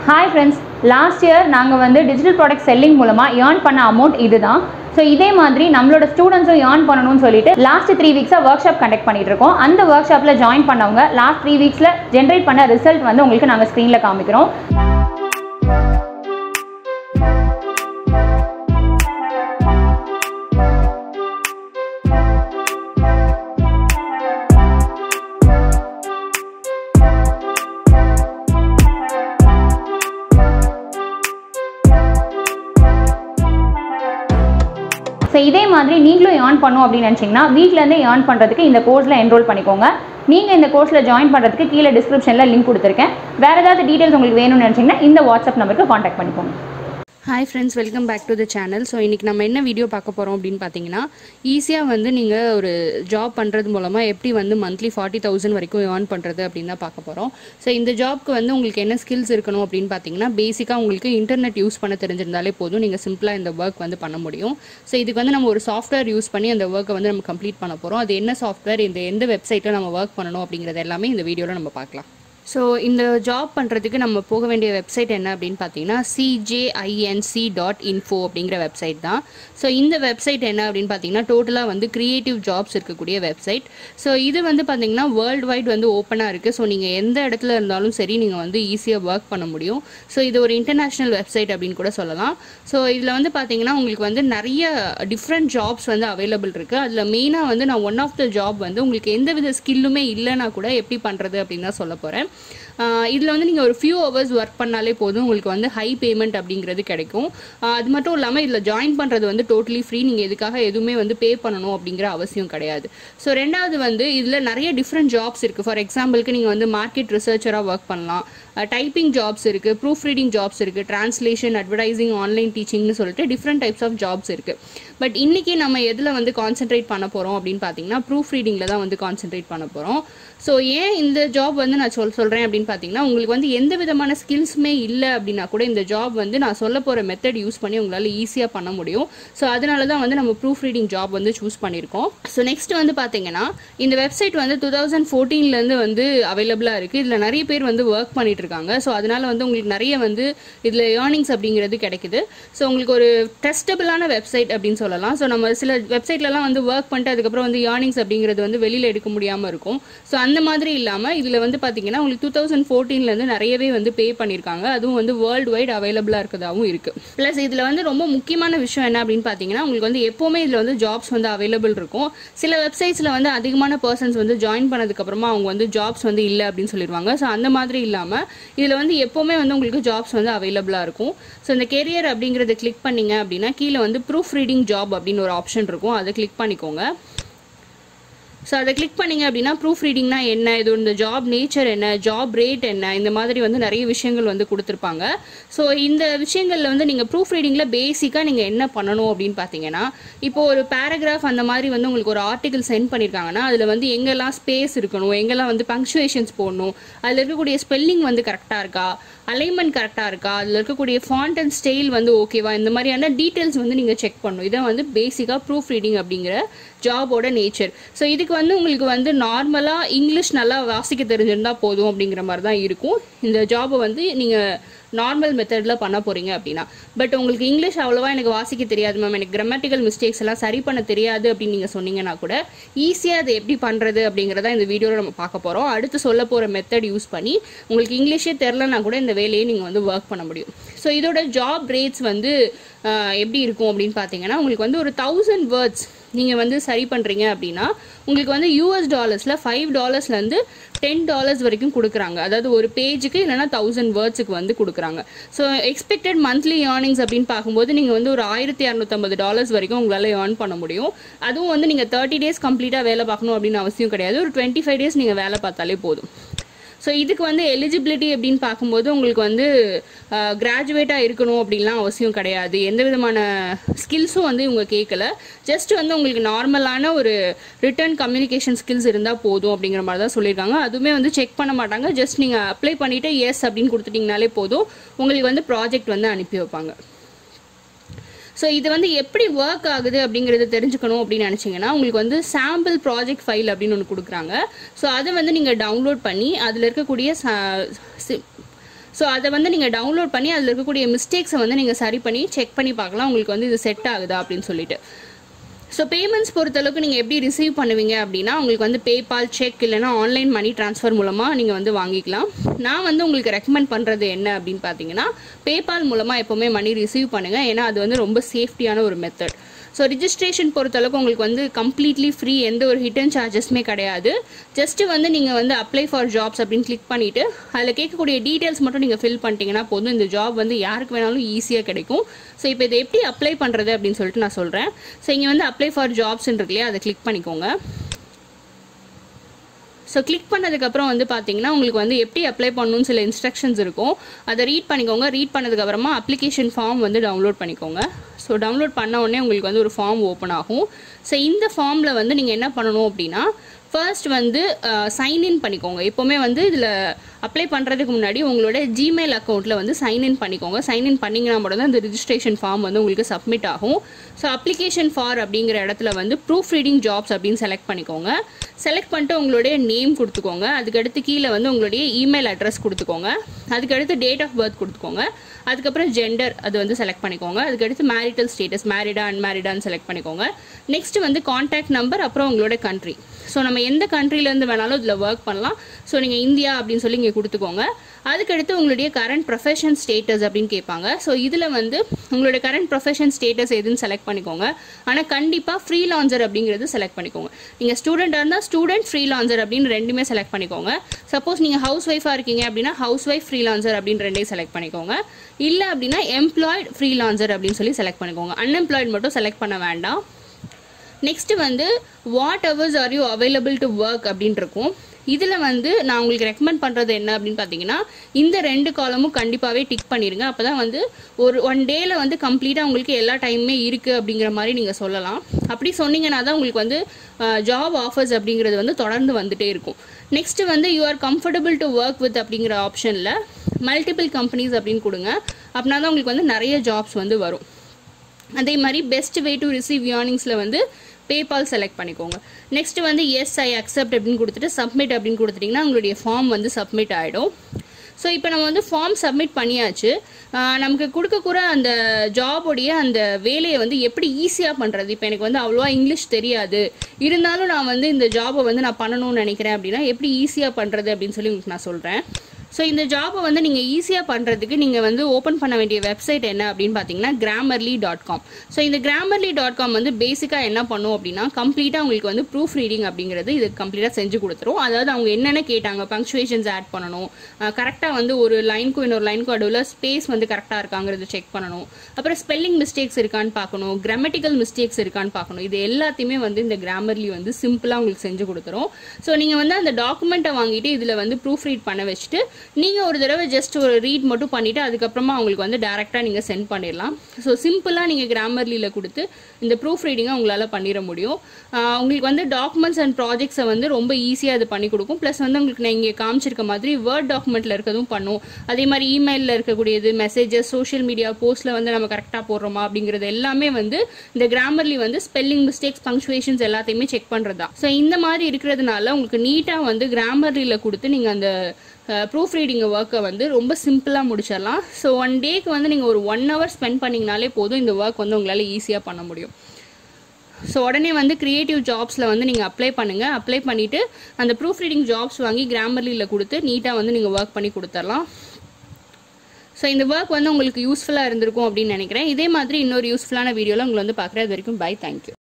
hi friends last year நாங்கள் வந்து digital product selling மூலமாக ஏர்ன் பண்ண அமௌண்ட் இதுதான் ஸோ இதே மாதிரி நம்மளோட ஸ்டூடெண்ட்ஸும் ஏர்ன் பண்ணணும்னு சொல்லிட்டு லாஸ்ட் த்ரீ வீக்ஸாக ஒர்க் ஷாப் கண்டக்ட் பண்ணிட்டு இருக்கோம் அந்த ஒர்க் ஷாப்பில் ஜாயின் பண்ணவங்க லாஸ்ட் த்ரீ வீக்ஸில் ஜென்ரேட் பண்ண ரிசல்ட் வந்து உங்களுக்கு நாங்கள் ஸ்க்ரீனில் காமிக்கிறோம் ஸோ இதே மாதிரி நீங்களும் ஏர்ன் பண்ணும் அப்படின்னு நினச்சிங்கன்னா வீட்டிலேருந்தே ஏர்ன் பண்ணுறதுக்கு இந்த கோர்ஸில் என்ரோல் பண்ணிக்கோங்க நீங்கள் இந்த கோர்ஸில் ஜாயின் பண்ணுறதுக்கு கீழே டிஸ்கிரிப்ஷனில் லிங்க் கொடுத்துருக்கேன் வேறு ஏதாவது டீட்டெயில்ஸ் உங்களுக்கு வேணும்னு நினச்சிங்கன்னா இந்த வாட்ஸ்அப் நம்பருக்கு காண்டாக்ட் பண்ணிக்கோங்க hi friends welcome back to the channel so இன்றைக்கி நம்ம என்ன வீடியோ பார்க்க போகிறோம் அப்படின்னு பார்த்தீங்கன்னா ஈஸியாக வந்து நீங்கள் ஒரு ஜாப் பண்ணுறது மூலமாக எப்படி வந்து மந்த்லி ஃபார்ட்டி தௌசண்ட் வரைக்கும் ஏர்ன் பண்ணுறது அப்படின்னு தான் பார்க்க போகிறோம் ஸோ இந்த ஜாப்க்கு வந்து உங்களுக்கு என்ன ஸ்கில்ஸ் இருக்கணும் அப்படின்னு பார்த்தீங்கன்னா பேசிக்காக உங்களுக்கு இன்டர்நெட் யூஸ் பண்ண தெரிஞ்சிருந்தாலே போதும் நீங்கள் சிம்பிளாக இந்த ஒர்க் வந்து பண்ண முடியும் ஸோ இதுக்கு வந்து நம்ம ஒரு சாஃப்ட்வேர் யூஸ் பண்ணி அந்த ஒர்க்கை வந்து நம்ம கம்ப்ளீட் பண்ண போகிறோம் அது என்ன சாஃப்ட்வேர் இந்த எந்த வெப்சைட்டில் நம்ம ஒர்க் பண்ணணும் அப்படிங்கிறது எல்லாமே இந்த வீடியோவில் நம்ம பார்க்கலாம் ஸோ இந்த ஜாப் பண்ணுறதுக்கு நம்ம போக வேண்டிய வெப்சைட் என்ன அப்படின்னு பார்த்தீங்கன்னா சிஜேஐஎன்சி டாட் இன்ஃபோ அப்படிங்கிற வெப்சைட் தான் ஸோ இந்த வெப்சைட் என்ன அப்படின்னு பார்த்தீங்கன்னா டோட்டலாக வந்து க்ரியேட்டிவ் ஜாப்ஸ் இருக்கக்கூடிய வெப்சைட் ஸோ இது வந்து பார்த்தீங்கன்னா வேர்ல்டு வைட் வந்து ஓப்பனாக இருக்குது ஸோ நீங்கள் எந்த இடத்துல இருந்தாலும் சரி நீங்கள் வந்து ஈஸியாக ஒர்க் பண்ண முடியும் ஸோ இது ஒரு இன்டர்நேஷ்னல் வெப்சைட் அப்படின்னு கூட சொல்லலாம் ஸோ இதில் வந்து பார்த்தீங்கன்னா உங்களுக்கு வந்து நிறைய டிஃப்ரெண்ட் ஜாப்ஸ் வந்து அவைலபிள் இருக்குது அதில் மெயினாக வந்து நான் ஒன் ஆஃப் த ஜாப் வந்து உங்களுக்கு எந்த வித ஸ்கில்லுமே இல்லைன்னா கூட எப்படி பண்ணுறது அப்படின்னு தான் சொல்ல போகிறேன் இதில் வந்து நீங்கள் ஒரு ஃபியூ ஹவர்ஸ் ஒர்க் பண்ணாலே போதும் உங்களுக்கு வந்து ஹை பேமெண்ட் அப்படிங்கிறது கிடைக்கும் ஆஹ் அது மட்டும் இல்லாமல் இதில் ஜாயின் பண்ணுறது வந்து டோட்டலி ஃப்ரீ நீங்கள் எதுக்காக எதுவுமே வந்து பே பண்ணணும் அப்படிங்கிற அவசியம் கிடையாது ஸோ ரெண்டாவது வந்து இதில் நிறைய டிஃப்ரெண்ட் ஜாப்ஸ் இருக்குது ஃபார் எக்ஸாம்பிளுக்கு நீங்கள் வந்து மார்க்கெட் ரிசர்ச்சராக ஒர்க் பண்ணலாம் டைப்பிங் ஜாப்ஸ் இருக்குது ப்ரூஃப் ரீடிங் ஜாப்ஸ் இருக்குது ட்ரான்ஸ்லேஷன் அட்வர்டைசிங் ஆன்லைன் டீச்சிங்னு சொல்லிட்டு டிஃப்ரெண்ட் டைப்ஸ் ஆஃப் ஜாப்ஸ் இருக்குது பட் இன்றைக்கி நம்ம எதில் வந்து கான்சென்ட்ரேட் பண்ண போகிறோம் அப்படின்னு பார்த்தீங்கன்னா ப்ரூஃப் ரீடிங்கில் தான் வந்து கான்சென்ட்ரேட் பண்ண போகிறோம் ஸோ ஏன் இந்த ஜாப் வந்து நான் சொல் சொல்கிறேன் அப்படின்னு பார்த்தீங்கன்னா உங்களுக்கு வந்து எந்த விதமான ஸ்கில்ஸுமே இல்லை அப்படின்னா கூட இந்த ஜாப் வந்து நான் சொல்ல போகிற மெத்தட் யூஸ் பண்ணி உங்களால் ஈஸியாக பண்ண முடியும் ஸோ அதனால தான் வந்து நம்ம ப்ரூஃப் ரீடிங் ஜாப் வந்து சூஸ் பண்ணியிருக்கோம் ஸோ நெக்ஸ்ட் வந்து பார்த்தீங்கன்னா இந்த வெப்சைட் வந்து டூ தௌசண்ட் ஃபோர்டீன்லேருந்து வந்து அவைலபிளாக இருக்குது இதில் நிறைய பேர் வந்து ஒர்க் பண்ணிட்டு இருக்காங்க ஸோ அதனால வந்து உங்களுக்கு நிறைய வந்து இதில் ஏர்னிங்ஸ் அப்படிங்கிறது கிடைக்குது ஸோ உங்களுக்கு ஒரு டெஸ்டபிளான வெப்சைட் அப்படின்னு சொல்லலாம் ஸோ நம்ம சில வெப்சைட்லலாம் வந்து ஒர்க் பண்ணிட்டு அதுக்கப்புறம் வந்து ஏர்னிங்ஸ் அப்படிங்கிறது வந்து வெளியில் எடுக்க முடியாமல் இருக்கும் ஸோ அந்த மாதிரி இல்லாமல் இதில் வந்து பார்த்தீங்கன்னா உங்களுக்கு டூ தௌசண்ட் ஃபோர்டீன்லேருந்து நிறையவே வந்து பே பண்ணியிருக்காங்க அதுவும் வந்து வேர்ல்டு வைட் அவைலபிளாக இருக்கிறதாவும் இருக்குது ப்ளஸ் இதில் வந்து ரொம்ப முக்கியமான விஷயம் என்ன அப்படின்னு பார்த்தீங்கன்னா உங்களுக்கு வந்து எப்போவுமே இதில் வந்து ஜாப்ஸ் வந்து அவைலபிள் இருக்கும் சில வெப்சைட்ஸில் வந்து அதிகமான பர்சன்ஸ் வந்து ஜாயின் பண்ணதுக்கப்புறமா அவங்க வந்து ஜாப்ஸ் வந்து இல்லை அப்படின்னு சொல்லிடுவாங்க ஸோ அந்த மாதிரி இல்லாமல் இதில் வந்து எப்போவுமே வந்து உங்களுக்கு ஜாப்ஸ் வந்து அவைலபிளாக இருக்கும் ஸோ இந்த கெரியர் அப்படிங்கிறத கிளிக் பண்ணீங்க அப்படின்னா கீழே வந்து ப்ரூஃப் ரீடிங் ஜாப் அப்படின்னு ஒரு ஆப்ஷன் இருக்கும் அதை கிளிக் பண்ணிக்கோங்க ஸோ அதை கிளிக் பண்ணீங்க அப்படின்னா ப்ரூஃப் ரீடிங்னா என்ன இது இந்த ஜாப் நேச்சர் என்ன ஜாப் ரேட் என்ன இந்த மாதிரி வந்து நிறைய விஷயங்கள் வந்து கொடுத்துருப்பாங்க ஸோ இந்த விஷயங்களில் வந்து நீங்கள் ப்ரூஃப் ரீடிங்கில் பேசிக்காக நீங்கள் என்ன பண்ணணும் அப்படின்னு பார்த்தீங்கன்னா இப்போ ஒரு பேராகிராஃப் அந்த மாதிரி வந்து உங்களுக்கு ஒரு ஆர்டிகல் சென்ட் பண்ணியிருக்காங்கன்னா அதில் வந்து எங்கெல்லாம் ஸ்பேஸ் இருக்கணும் எங்கெல்லாம் வந்து பங்க்சுவேஷன்ஸ் போடணும் அதில் இருக்கக்கூடிய ஸ்பெல்லிங் வந்து கரெக்டாக இருக்கா அலைன்மெண்ட் கரெக்டாக இருக்கா அதில் இருக்கக்கூடிய ஃபாண்ட் அண்ட் ஸ்டைல் வந்து ஓகேவா இந்த மாதிரியான டீட்டெயில்ஸ் வந்து நீங்கள் செக் பண்ணணும் இதை வந்து பேசிக்காக ப்ரூஃப் ரீடிங் அப்படிங்கிற ஜாபோட நேச்சர் ஸோ இதுக்கு வந்து உங்களுக்கு வந்து நார்மலாக இங்கிலீஷ் நல்லா வாசிக்க தெரிஞ்சிருந்தா போதும் அப்படிங்கிற மாதிரி தான் இருக்கும் இந்த ஜாபை வந்து நீங்கள் நார்மல் மெத்தடில் பண்ண போகிறீங்க அப்படின்னா பட் உங்களுக்கு இங்கிலீஷ் அவ்வளோவா எனக்கு வாசிக்க தெரியாது மேம் எனக்கு கிராமட்டிக்கல் மிஸ்டேக்ஸ் எல்லாம் சரி பண்ண தெரியாது அப்படின்னு நீங்கள் சொன்னீங்கன்னா கூட ஈஸியாக அதை எப்படி பண்ணுறது அப்படிங்கிறத இந்த வீடியோவில் நம்ம பார்க்க போகிறோம் அடுத்து சொல்ல போகிற மெத்தட் யூஸ் பண்ணி உங்களுக்கு இங்கிலீஷே தெரிலனா கூட இந்த வேலையை நீங்கள் வந்து ஒர்க் பண்ண முடியும் ஸோ இதோட ஜாப் ரேட்ஸ் வந்து ஆஹ், எப்படி இருக்கும் அப்படின்னு பார்த்தீங்கன்னா உங்களுக்கு வந்து ஒரு தௌசண்ட் வேர்ட்ஸ் நீங்கள் வந்து சரி பண்ணுறீங்க அப்படின்னா உங்களுக்கு வந்து யூஎஸ் டாலர்ஸில் ஃபைவ் டாலர்ஸ்லேருந்து டென் டாலர்ஸ் வரைக்கும் கொடுக்குறாங்க அதாவது ஒரு பேஜுக்கு இல்லைனா தௌசண்ட் வேர்ட்ஸுக்கு வந்து கொடுக்குறாங்க ஸோ எக்ஸ்பெக்டட் மந்த்லி ஏர்னிங்ஸ் அப்படின்னு பார்க்கும்போது நீங்கள் வந்து ஒரு ஆயிரத்தி இரநூத்தம்பது டாலர்ஸ் வரைக்கும் உங்களால் ஏர்ன் பண்ண முடியும் அதுவும் வந்து நீங்கள் தேர்ட்டி டேஸ் கம்ப்ளீட்டாக வேலை பார்க்கணும் அப்படின்னு அவசியம் கிடையாது ஒரு டுவெண்ட்டி ஃபைவ் டேஸ் நீங்கள் வேலை பார்த்தாலே போதும் ஸோ இதுக்கு வந்து எலிஜிபிலிட்டி அப்படின்னு பார்க்கும்போது உங்களுக்கு வந்து கிராஜுவேட்டாக இருக்கணும் அப்படின்லாம் அவசியம் கிடையாது எந்த விதமான ஸ்கில்ஸும் வந்து இவங்க கேட்கல ஜஸ்ட் வந்து உங்களுக்கு நார்மலான ஒரு ரிட்டர்ன் கம்யூனிகேஷன் ஸ்கில்ஸ் இருந்தால் போதும் அப்படிங்கிற மாதிரி தான் சொல்லியிருக்காங்க அதுவுமே வந்து செக் பண்ண மாட்டாங்க ஜஸ்ட் நீங்கள் அப்ளை பண்ணிவிட்டு எஸ் அப்படின்னு கொடுத்துட்டிங்கனாலே போதும் உங்களுக்கு வந்து ப்ராஜெக்ட் வந்து அனுப்பி வைப்பாங்க ஸோ இது வந்து எப்படி ஒர்க் ஆகுது அப்படிங்கிறத தெரிஞ்சுக்கணும் அப்படின்னு நினச்சிங்கன்னா உங்களுக்கு வந்து சாம்பிள் ப்ராஜெக்ட் ஃபைல் அப்படின்னு ஒன்று கொடுக்குறாங்க ஸோ அதை வந்து நீங்கள் டவுன்லோட் பண்ணி அதில் இருக்கக்கூடிய ஸோ அதை வந்து நீங்கள் டவுன்லோட் பண்ணி அதில் இருக்கக்கூடிய மிஸ்டேக்ஸை வந்து நீங்கள் சரி பண்ணி செக் பண்ணி பார்க்கலாம் உங்களுக்கு வந்து இது செட் ஆகுதா அப்படின்னு சொல்லிட்டு ஸோ பேமெண்ட்ஸ் பொறுத்தளவுக்கு நீங்கள் எப்படி ரிசீவ் பண்ணுவீங்க அப்படின்னா உங்களுக்கு வந்து பேபால் செக் இல்லைனா ஆன்லைன் மணி ட்ரான்ஸ்ஃபர் மூலமாக நீங்கள் வந்து வாங்கிக்கலாம் நான் வந்து உங்களுக்கு ரெக்கமெண்ட் பண்ணுறது என்ன அப்படின்னு பார்த்தீங்கன்னா பேபால் மூலமாக எப்போவுமே மணி ரிசீவ் பண்ணுங்கள் ஏன்னா அது வந்து ரொம்ப சேஃப்டியான ஒரு மெத்தட் ஸோ ரிஜிஸ்ட்ரேஷன் பொறுத்தளவுக்கு உங்களுக்கு வந்து கம்ப்ளீட்லி ஃப்ரீ எந்த ஒரு ஹிடன் சார்ஜஸ்மே கிடையாது ஜஸ்ட் வந்து நீங்கள் வந்து அப்ளை ஃபார் ஜாப்ஸ் அப்படின்னு கிளிக் பண்ணிவிட்டு அதில் கேட்கக்கூடிய டீட்டெயில்ஸ் மட்டும் நீங்கள் ஃபில் பண்ணிட்டீங்கன்னா போதும் இந்த ஜாப் வந்து யாருக்கு வேணாலும் ஈஸியாக கிடைக்கும் ஸோ இப்போ இதை எப்படி அப்ளை பண்ணுறது அப்படின்னு சொல்லிட்டு நான் சொல்கிறேன் ஸோ இங்கே வந்து அப்ளை ஃபார் ஜாப்ஸ் இருக்கு இல்லையா அதை கிளிக் பண்ணிக்கோங்க ஸோ கிளிக் பண்ணதுக்கப்புறம் வந்து பார்த்தீங்கன்னா உங்களுக்கு வந்து எப்படி அப்ளை பண்ணணும்னு சில இன்ஸ்ட்ரக்ஷன்ஸ் இருக்கும் அதை ரீட் பண்ணிக்கோங்க ரீட் பண்ணதுக்கப்புறமா அப்ளிகேஷன் ஃபார்ம் வந்து டவுன்லோட் பண்ணிக்கோங்க ஸோ டவுன்லோட் பண்ண உடனே உங்களுக்கு வந்து ஒரு ஃபார்ம் ஓப்பன் ஆகும் ஸோ இந்த ஃபார்மில் வந்து நீங்கள் என்ன பண்ணணும் அப்படின்னா ஃபர்ஸ்ட் வந்து சைன்இன் பண்ணிக்கோங்க எப்போவுமே வந்து இதில் அப்ளை பண்ணுறதுக்கு முன்னாடி உங்களோட ஜிமெயில் அக்கௌண்ட்டில் வந்து சைன்இன் பண்ணிக்கோங்க சைன்இன் பண்ணிங்கன்னா மட்டும் தான் இந்த ரிஜிஸ்ட்ரேஷன் ஃபார்ம் வந்து உங்களுக்கு சப்மிட் ஆகும் ஸோ அப்ளிகேஷன் ஃபார் அப்படிங்கிற இடத்துல வந்து ப்ரூஃப் ரீடிங் ஜாப்ஸ் அப்படின்னு செலக்ட் பண்ணிக்கோங்க செலக்ட் பண்ணிட்டு உங்களுடைய நேம் கொடுத்துக்கோங்க அதுக்கடுத்து கீழே வந்து உங்களுடைய இமெயில் அட்ரஸ் கொடுத்துக்கோங்க அதுக்கடுத்து டேட் ஆஃப் பர்த் கொடுத்துக்கோங்க அதுக்கப்புறம் ஜெண்டர் அது வந்து செலக்ட் பண்ணிக்கோங்க அதுக்கடுத்து மேரிட்டல் ஸ்டேட்டஸ் மேரிடா அன்மேரிடான்னு செலக்ட் பண்ணிக்கோங்க நெக்ஸ்ட் வந்து காண்டாக்ட் நம்பர் அப்புறம் உங்களோட கண்ட்ரி ஸோ நம்ம எந்த கண்ட்ரிலேருந்து வேணாலும் இதில் ஒர்க் பண்ணலாம் ஸோ நீங்கள் இந்தியா அப்படின்னு சொல்லி இங்கே கொடுத்துக்கோங்க அதுக்கடுத்து உங்களுடைய கரண்ட் ப்ரொஃபஷன் ஸ்டேட்டஸ் அப்படின்னு கேட்பாங்க ஸோ இதில் வந்து உங்களுடைய கரண்ட் ப்ரொஃபஷன் ஸ்டேட்டஸ் எதுன்னு செலக்ட் பண்ணிக்கோங்க ஆனால் கண்டிப்பாக ஃப்ரீ லான்சர் அப்படிங்கிறது செலக்ட் பண்ணிக்கோங்க நீங்கள் ஸ்டூடெண்ட்டாக இருந்தால் ஸ்டூடெண்ட் ஃப்ரீ லான்சர் அப்படின்னு ரெண்டுமே செலக்ட் பண்ணிக்கோங்க சப்போஸ் நீங்கள் ஹவுஸ் ஒய்ஃபாக இருக்கீங்க அப்படின்னா ஹவுஸ் ஒய்ஃப் ஃப்ரீ லான்சர் அப்படின்னு ரெண்டையும் செலக்ட் பண்ணிக்கோங்க இல்லை அப்படின்னா எம்ப்ளாய்ட் ஃப்ரீ லான்சர் அப்படின்னு சொல்லி செலக்ட் பண்ணிக்கோங்க அன்எம்ப்ளாய்ட் மட்டும் செலக்ட் பண்ண வேண்டாம் நெக்ஸ்ட் வந்து what hours are you available to work அப்படின்னு இருக்கும் இதில் வந்து நான் உங்களுக்கு ரெக்கமெண்ட் பண்ணுறது என்ன அப்படின்னு பார்த்தீங்கன்னா இந்த ரெண்டு காலமும் கண்டிப்பாகவே டிக் பண்ணிடுங்க அப்போ தான் வந்து ஒரு ஒன் டேயில் வந்து கம்ப்ளீட்டாக உங்களுக்கு எல்லா டைமுமே இருக்குது அப்படிங்கிற மாதிரி நீங்கள் சொல்லலாம் அப்படி சொன்னீங்கன்னா தான் உங்களுக்கு வந்து ஜாப் ஆஃபர்ஸ் அப்படிங்கிறது வந்து தொடர்ந்து வந்துட்டே இருக்கும் நெக்ஸ்ட் வந்து you are comfortable to work with அப்படிங்கிற ஆப்ஷனில் மல்டிபிள் கம்பெனிஸ் அப்படின்னு கொடுங்க அப்படின்னா தான் உங்களுக்கு வந்து நிறைய ஜாப்ஸ் வந்து வரும் அதே மாதிரி பெஸ்ட் வே டு ரிசீவ் ஏர்னிங்ஸில் வந்து பேபால் செலக்ட் பண்ணிக்கோங்க நெக்ஸ்ட் வந்து எஸ் ஐ அக்செப்ட் அப்படின்னு கொடுத்துட்டு சப்மிட் அப்படின்னு கொடுத்துட்டிங்கன்னா உங்களுடைய ஃபார்ம் வந்து சப்மிட் ஆகிடும் ஸோ இப்போ நம்ம வந்து ஃபார்ம் சப்மிட் பண்ணியாச்சு ஆஹ் நமக்கு கொடுக்கக்கூட அந்த ஜாபோடைய அந்த வேலையை வந்து எப்படி ஈஸியாக பண்ணுறது இப்போ எனக்கு வந்து அவ்வளோவா இங்கிலீஷ் தெரியாது இருந்தாலும் நான் வந்து இந்த ஜாபை வந்து நான் பண்ணணும்னு நினைக்கிறேன் அப்படின்னா எப்படி ஈஸியாக பண்ணுறது அப்படின்னு சொல்லி உங்களுக்கு நான் சொல்கிறேன் ஸோ இந்த ஜாபை வந்து நீங்கள் ஈஸியாக பண்ணுறதுக்கு நீங்கள் வந்து ஓப்பன் பண்ண வேண்டிய வெப்சைட் என்ன அப்படின்னு பார்த்தீங்கன்னா கிராமர்லி டாட் காம் ஸோ இந்த கிராமர்லி டாட் காம் வந்து பேசிக்காக என்ன பண்ணும் அப்படின்னா கம்ப்ளீட்டாக உங்களுக்கு வந்து ப்ரூஃப் ரீடிங் அப்படிங்கிறது இது கம்ப்ளீட்டாக செஞ்சு கொடுத்துரும் அதாவது அவங்க என்னென்ன கேட்டாங்க பங்க்சுவேஷன்ஸ் ஆட் பண்ணணும் கரெக்டாக வந்து ஒரு லைனுக்கும் இன்னொரு லைனுக்கும் அடுவில் ஸ்பேஸ் வந்து கரெக்டாக இருக்காங்கிறது செக் பண்ணணும் அப்புறம் ஸ்பெல்லிங் மிஸ்டேக்ஸ் இருக்கான்னு பார்க்கணும் கிராமட்டிக்கல் மிஸ்டேக்ஸ் இருக்கான்னு பார்க்கணும் இது எல்லாத்தையுமே வந்து இந்த கிராமர்லி வந்து சிம்பிளாக உங்களுக்கு செஞ்சு கொடுத்துரும் ஸோ நீங்கள் வந்து அந்த டாக்குமெண்ட்டை வாங்கிட்டு இதில் வந்து ப்ரூஃப் ரீட் பண்ண வச்சுட்டு நீங்கள் ஒரு தடவை ஜஸ்ட் ஒரு ரீட் மட்டும் பண்ணிவிட்டு அதுக்கப்புறமா உங்களுக்கு வந்து டேரெக்டாக நீங்கள் சென்ட் பண்ணிடலாம் ஸோ சிம்பிளாக நீங்கள் கிராமர்லியில் கொடுத்து இந்த ப்ரூஃப் ரீடிங்கை உங்களால் பண்ணிட முடியும் ஆஹ் உங்களுக்கு வந்து டாக்குமெண்ட்ஸ் அண்ட் ப்ராஜெக்ட்ஸை வந்து ரொம்ப ஈஸியாக அது பண்ணி கொடுக்கும் ப்ளஸ் வந்து உங்களுக்கு நான் இங்கே காமிச்சிருக்க மாதிரி வேர்ட் டாக்குமெண்ட்டில் இருக்கிறதும் பண்ணும் அதே மாதிரி இமெயிலில் இருக்கக்கூடியது மெசேஜஸ் சோஷியல் மீடியா போஸ்ட்டில் வந்து நம்ம கரெக்டாக போடுறோமா அப்படிங்கிறது எல்லாமே வந்து இந்த கிராமர்லி வந்து ஸ்பெல்லிங் மிஸ்டேக்ஸ் பங்க்சுவேஷன்ஸ் எல்லாத்தையுமே செக் பண்ணுறதா ஸோ இந்த மாதிரி இருக்கிறதுனால உங்களுக்கு நீட்டாக வந்து கிராமர்லியில் கொடுத்து நீங்கள் அந்த ப்ரூஃப் ரீடிங் ஒர்க்கை வந்து ரொம்ப சிம்பிளாக முடிச்சிடலாம் ஸோ ஒன் டேக்கு வந்து நீங்கள் ஒரு ஒன் ஹவர் ஸ்பெண்ட் பண்ணிங்கனாலே போதும் இந்த ஒர்க் வந்து உங்களால் ஈஸியாக பண்ண முடியும் ஸோ உடனே வந்து க்ரியேட்டிவ் ஜாப்ஸில் வந்து நீங்கள் அப்ளை பண்ணுங்கள் அப்ளை பண்ணிவிட்டு அந்த ப்ரூஃப் ரீடிங் ஜாப்ஸ் வாங்கி கிராமர்லியில் கொடுத்து நீட்டாக வந்து நீங்கள் ஒர்க் பண்ணி கொடுத்துடலாம் ஸோ இந்த ஒர்க் வந்து உங்களுக்கு யூஸ்ஃபுல்லாக இருந்திருக்கும் அப்படின்னு நினைக்கிறேன் இதே மாதிரி இன்னொரு யூஸ்ஃபுல்லான வீடியோவில் உங்களை வந்து பார்க்குறது வரைக்கும் பை தேங்க்யூ